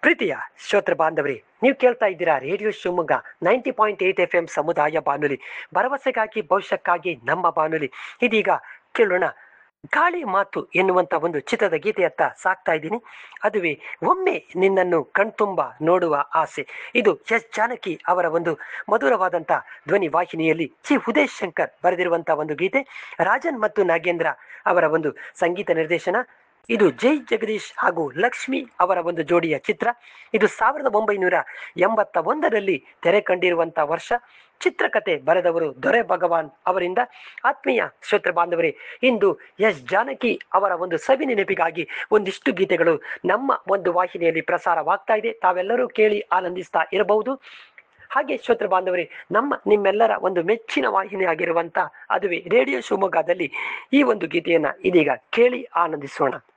ಪ್ರೀತಿಯ ಶ್ರೋತೃ ಬಾಂಧವರೇ ನೀವು ಕೇಳ್ತಾ ಇದ್ದೀರಾ radio Shivamogga ninety point eight F M ಸಮುದಾಯ ಬಾನುಲಿ ಭರವಸೆಗಾಗಿ ಭವಿಷ್ಯಕ್ಕಾಗಿ ನಮ್ಮ ಬಾನುಲಿ ಇದೀಗ ಕೇಳೋಣ ಗಾಳಿ ಮಾತು ಎನ್ನುವಂತ ಒಂದು ಚಿತ್ರದ ಗೀತೆಯತ್ತ ಸಾಕ್ತಾ ಇದ್ದೀನಿ ಅದುವೇ ಒಮ್ಮೆ ನಿನ್ನನ್ನು ಕಣ್ತುಂಬ ನೋಡುವ ಆಸೆ ಇದು ಎಸ್ ಜಾನಕಿ ಅವರ ಒಂದು ಮಧುರವಾದಂಥ ಧ್ವನಿ ವಾಹಿನಿಯಲ್ಲಿ ಚಿ ಉದಯ್ ಶಂಕರ್ ಬರೆದಿರುವಂಥ ಒಂದು ಗೀತೆ ರಾಜನ್ ಮತ್ತು ನಾಗೇಂದ್ರ ಅವರ ಒಂದು ಸಂಗೀತ ನಿರ್ದೇಶನ ಇದು ಜೈ ಜಗದೀಶ್ ಹಾಗೂ ಲಕ್ಷ್ಮಿ ಅವರ ಒಂದು ಜೋಡಿಯ ಚಿತ್ರ ಇದು ಸಾವಿರದ ಒಂಬೈನೂರ ಎಂಬತ್ತ ಒಂದರಲ್ಲಿ ತೆರೆ ಕಂಡಿರುವಂಥ ವರ್ಷ ಚಿತ್ರಕಥೆ ಬರೆದವರು ದೊರೆ ಭಗವಾನ್ ಅವರಿಂದ ಆತ್ಮೀಯ ಶ್ರೋತೃ ಬಾಂಧವರೇ ಇಂದು ಎಸ್ ಜಾನಕಿ ಅವರ ಒಂದು ಸವಿ ನೆನಪಿಗಾಗಿ ಒಂದಿಷ್ಟು ಗೀತೆಗಳು ನಮ್ಮ ಒಂದು ವಾಹಿನಿಯಲ್ಲಿ ಪ್ರಸಾರವಾಗ್ತಾ ಇದೆ ತಾವೆಲ್ಲರೂ ಕೇಳಿ ಆನಂದಿಸ್ತಾ ಇರಬಹುದು ಹಾಗೆ ಶ್ರೋತೃ ಬಾಂಧವರೇ ನಮ್ಮ ನಿಮ್ಮೆಲ್ಲರ ಒಂದು ಮೆಚ್ಚಿನ ವಾಹಿನಿ ಆಗಿರುವಂತ ಅದುವೇ ರೇಡಿಯೋ ಶಿವಮೊಗ್ಗದಲ್ಲಿ ಈ ಒಂದು ಗೀತೆಯನ್ನ ಇದೀಗ ಕೇಳಿ ಆನಂದಿಸೋಣ